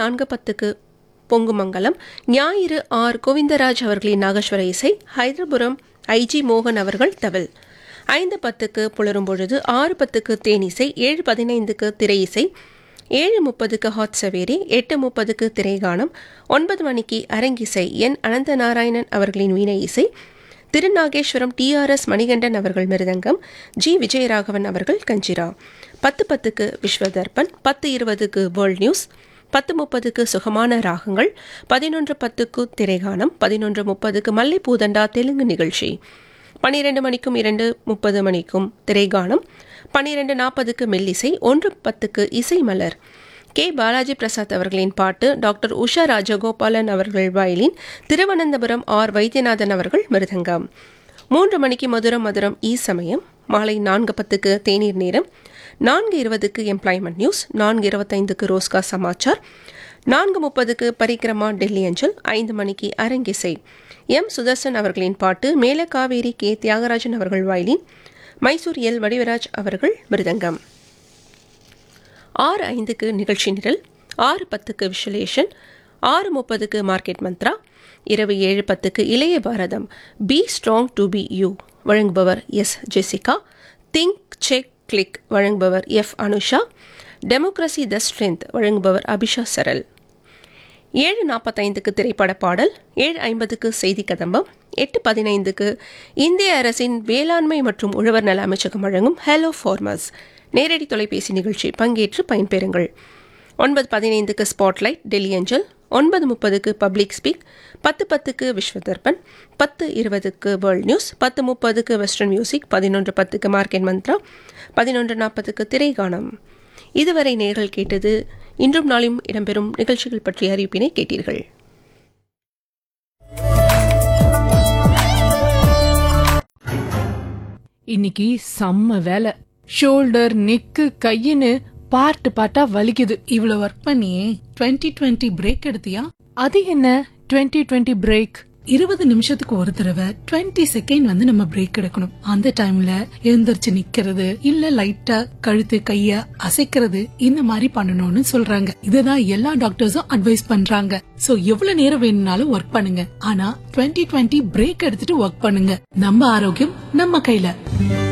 நான்கு பத்துக்கு பொங்குமங்கலம் ஞாயிறு ஆர் கோவிந்தராஜ் அவர்களின் நாகேஸ்வர இசை ஹைதராபுரம் ஐஜி மோகன் அவர்கள் தவில் ஐந்து பத்துக்கு புலரும் பொழுது ஆறு பத்துக்கு தேனிசை ஏழு பதினைந்துக்கு திரை இசை ஏழு முப்பதுக்கு ஹாட் சவேரி எட்டு முப்பதுக்கு திரைகானம் ஒன்பது மணிக்கு அரங்கிசை என் அனந்த நாராயணன் அவர்களின் வீணை இசை திருநாகேஸ்வரம் டிஆர்எஸ் மணிகண்டன் அவர்கள் மிருதங்கம் ஜி விஜயராகவன் அவர்கள் கஞ்சிரா பத்து பத்துக்கு விஸ்வதர்பன் பத்து இருபதுக்கு வேர்ல்ட் நியூஸ் பத்து முப்பதுக்கு சுகமான ராகங்கள் பதினொன்று பத்துக்கு திரைகானம் பதினொன்று முப்பதுக்கு மல்லிப்பூதண்டா தெலுங்கு நிகழ்ச்சி பன்னிரெண்டு மணிக்கும் இரண்டு முப்பது மணிக்கும் திரைகானம் பன்னிரெண்டு நாற்பதுக்கு மெல்லிசை ஒன்று பத்துக்கு இசை மலர் கே பாலாஜி பிரசாத் அவர்களின் பாட்டு டாக்டர் உஷா ராஜகோபாலன் அவர்கள் வயலின் திருவனந்தபுரம் ஆர் வைத்தியநாதன் அவர்கள் மிருதங்கம் மூன்று மணிக்கு மதுரம் மதுரம் ஈ சமயம் மாலை நான்கு பத்துக்கு தேநீர் நேரம் நான்கு இருபதுக்கு எம்ப்ளாய்மெண்ட் நியூஸ் நான்கு இருபத்தைந்துக்கு ரோஸ்கா சமாச்சார் நான்கு முப்பதுக்கு பரிக்கிரமா டெல்லி அஞ்சல் ஐந்து மணிக்கு அரங்கிசை எம் சுதர்சன் அவர்களின் பாட்டு மேலக்காவேரி கே தியாகராஜன் அவர்கள் வயலின் மைசூர் எல் வடிவராஜ் அவர்கள் மிருதங்கம் ஆறு ஐந்துக்கு நிகழ்ச்சி நிரல் ஆறு பத்துக்கு விசுலேஷன் ஆறு முப்பதுக்கு மார்க்கெட் மந்த்ரா இரவு ஏழு பத்துக்கு இளைய பாரதம் be strong to be you வழங்குபவர் S Jessica think check click வழங்குபவர் F Anusha democracy the strength வழங்குபவர் அபிஷா சரல் ஏழு நாற்பத்தைந்துக்கு திரைப்பட பாடல் ஏழு ஐம்பதுக்கு செய்தி கதம்பம் எட்டு பதினைந்துக்கு இந்திய அரசின் வேளாண்மை மற்றும் உழவர் நல அமைச்சகம் வழங்கும் ஹலோ ஃபார்மர்ஸ் நேரடி தொலைபேசி நிகழ்ச்சி பங்கேற்று பயன்பெறுங்கள் ஒன்பது பதினைந்துக்கு ஸ்பாட்லைட் டெல்லி அஞ்சல் ஒன்பது முப்பதுக்கு பப்ளிக் ஸ்பீக் பத்து பத்துக்கு விஸ்வதர்பன் பத்து இருபதுக்கு வேர்ல்ட் நியூஸ் பத்து முப்பதுக்கு வெஸ்டர்ன் மியூசிக் பதினொன்று பத்துக்கு மார்க்கெட் மந்த்ரா பதினொன்று நாற்பதுக்கு திரைகானம் இதுவரை நேர்கள் கேட்டது இன்றும் நாளும் இடம்பெறும் நிகழ்ச்சிகள் பற்றிய அறிவிப்பினை கேட்டீர்கள் இன்னைக்கு செம்ம வேலை ஷோல்டர் நெக்கு கையின்னு பார்ட் பார்ட்டா வலிக்குது இவ்வளவு ஒர்க் பண்ணியே 2020 டுவெண்ட்டி பிரேக் எடுத்தியா அது என்ன 2020 டுவெண்ட்டி பிரேக் இருபது நிமிஷத்துக்கு ஒரு தடவை 20 செகண்ட் வந்து நம்ம பிரேக் எடுக்கணும் அந்த டைம்ல எழுந்திருச்சு நிக்கிறது இல்ல லைட்டா கழுத்து கைய அசைக்கிறது இந்த மாதிரி பண்ணணும்னு சொல்றாங்க இதுதான் எல்லா டாக்டர்ஸும் அட்வைஸ் பண்றாங்க சோ எவ்வளவு நேரம் வேணும்னாலும் ஒர்க் பண்ணுங்க ஆனா 2020 டுவெண்ட்டி பிரேக் எடுத்துட்டு ஒர்க் பண்ணுங்க நம்ம ஆரோக்கியம் நம்ம கையில